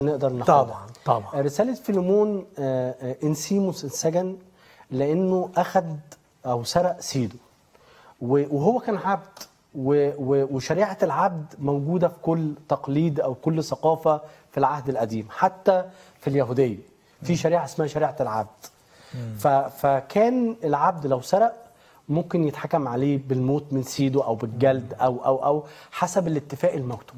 نقدر ناخدها طبعا طبعا رسالة فيلمون آه، آه، انسيموس اتسجن لأنه أخذ أو سرق سيده و- وهو كان عبد و- و- وشريعة العبد موجودة في كل تقليد أو كل ثقافة في العهد القديم حتى في اليهودية في شريعة اسمها شريعة العبد ف- فكان العبد لو سرق ممكن يتحكم عليه بالموت من سيده أو بالجلد أو أو أو حسب الاتفاق المكتوب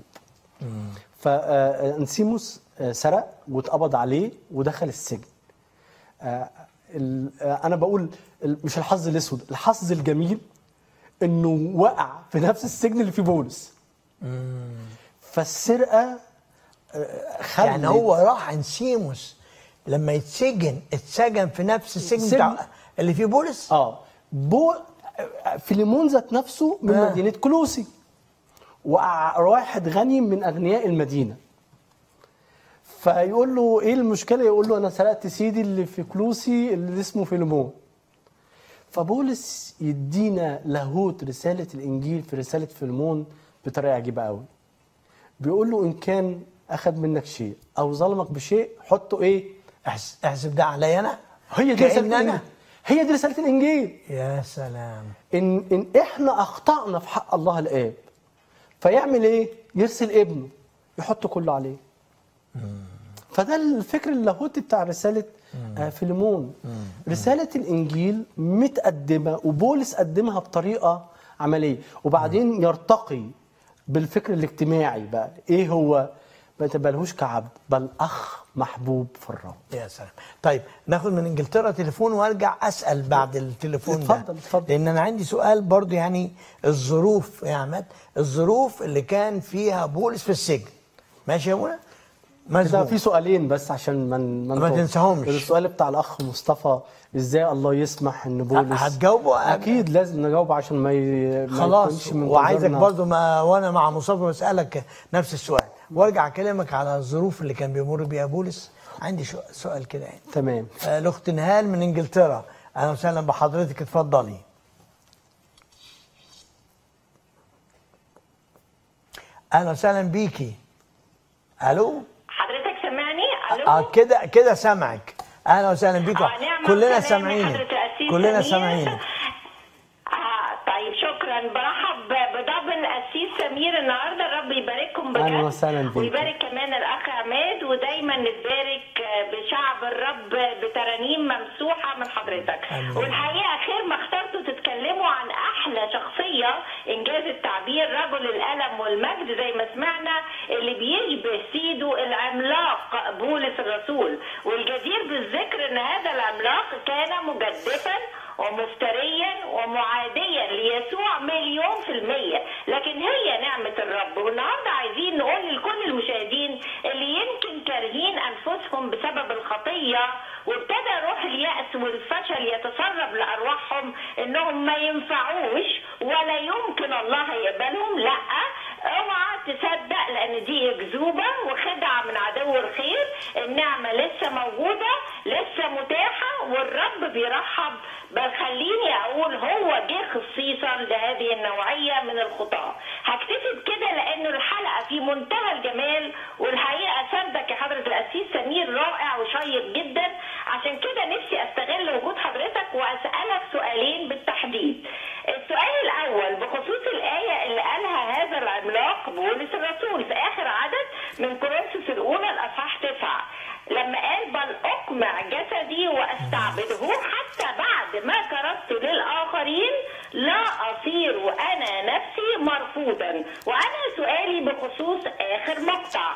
فانسيموس سرق واتقبض عليه ودخل السجن آه، ال- آه، انا بقول ال- مش الحظ الاسود الحظ الجميل انه وقع في نفس السجن اللي فيه بولس فالسرقه آه، خلت يعني هو راح انسيموس لما يتسجن اتسجن في نفس السجن سجن. بتاع اللي فيه بولس اه بو آه، فيليمون ذات نفسه من آه. مدينه كلوسي وقع واحد غني من اغنياء المدينه فيقول له ايه المشكله يقول له انا سرقت سيدي اللي في كلوسي اللي اسمه فيليمون فبولس يدينا لاهوت رساله الانجيل في رساله فيلمون بطريقه عجيبه قوي بيقول له ان كان اخذ منك شيء او ظلمك بشيء حطه ايه احس- احسب ده عليا انا هي دي رساله كأن الانجيل انا هي دي رساله الانجيل يا سلام ان ان احنا اخطانا في حق الله الاب فيعمل ايه يرسل ابنه يحط كله عليه فده الفكر اللاهوتي بتاع رساله آه، فيلمون رساله الانجيل متقدمه وبولس قدمها بطريقه عمليه وبعدين يرتقي بالفكر الاجتماعي بقى ايه هو ما تبالهوش كعبد بل اخ محبوب في الرب يا سلام طيب ناخد من انجلترا تليفون وارجع اسال بعد التليفون ده اتفضل، اتفضل. لان انا عندي سؤال برضو يعني الظروف يا عماد الظروف اللي كان فيها بولس في السجن ماشي يا منى ده مظبوط في سؤالين بس عشان ما ما نطول. تنساهمش. السؤال بتاع الاخ مصطفى ازاي الله يسمح ان بولس هتجاوبه؟ اكيد لازم نجاوب عشان ما, ي... ما خلاص يكونش من وعايزك ضميرنا. برضو ما وانا مع مصطفى بسالك نفس السؤال وارجع اكلمك على الظروف اللي كان بيمر بيها بولس عندي شو- سؤال كده يعني تمام آه، الاخت نهال من انجلترا اهلا وسهلا بحضرتك اتفضلي اهلا وسهلا بيكي الو حضرتك سامعني؟ الو؟ اه كده كده سامعك اهلا وسهلا بيكي آه، نعمة كلنا وسلام سامعينك لحضرة القسيس كلنا سمير. سامعينك آه طيب شكرا برحب بضبن القسيس سمير النهارده الرب يبارككم بجد أهلا وسهلا بيك. ويبارك كمان الاخ عماد ودايما نتبارك بشعب الرب بترانيم ممسوحه من حضرتك آمين. والحقيقه خير ما اخترتوا تتكلموا عن احلى شخصيه انجاز التعبير رجل الالم والمجد زي ما سمعنا اللي بيشبه سيده العملاق بولس الرسول والجدير بالذكر ان هذا العملاق كان مجدفا ومفتريا ومعاديا ليسوع مليون في المية لكن هي نعمة الرب والنهاردة عايزين نقول لكل المشاهدين اللي يمكن كارهين أنفسهم بسبب الخطية وابتدى روح اليأس والفشل يتسرب لأرواحهم إنهم ما ينفعوش ولا يمكن الله يقبلهم لأ اوعى تصدق لان دي اكذوبه وخدعه من عدو الخير النعمه لسه موجوده لسه متاحه والرب بيرحب بل خليني اقول هو جه خصيصا لهذه النوعيه من الخطاه هكتفي بكده لانه الحلقه في منتهى الجمال والحقيقه سردك يا حضره القسيس سمير رائع وشيق جدا عشان كده نفسي استغل وجود حضرتك واسالك سؤالين بالتحديد السؤال الاول بخصوص الايه اللي قالها هذا العملاق بولس الرسول في اخر عدد من كورنثوس الاولى الاصحاح تسعه لما قال بل اقمع جسدي واستعبده حتى بعد ما كرست للاخرين لا اصير انا نفسي مرفوضا وانا سؤالي بخصوص اخر مقطع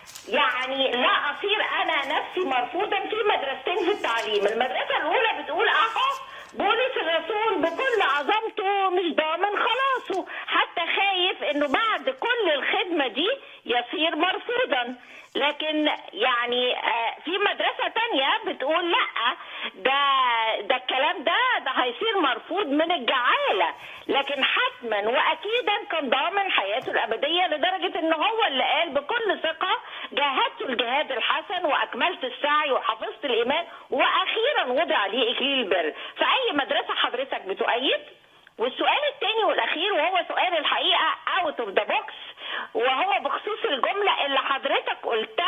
يعني لا اصير انا نفسي مرفوضا في مدرستين في التعليم المدرسه الاولى بتقول اهو بولس الرسول بكل عظمته مش ضامن خلاصه حتى خايف انه بعد كل الخدمه دي يصير مرفوضا لكن يعني آه، في مدرسة تانية بتقول لا ده ده الكلام ده ده هيصير مرفوض من الجعالة لكن حتما وأكيدا كان ضامن حياته الأبدية لدرجة إن هو اللي قال بكل ثقة جاهدت الجهاد الحسن وأكملت السعي وحفظت الإيمان وأخيرا وضع لي إكليل البر فأي مدرسة حضرتك بتؤيد والسؤال الثاني والاخير وهو سؤال الحقيقه اوت اوف ذا بوكس وهو بخصوص الجمله اللي حضرتك قلتها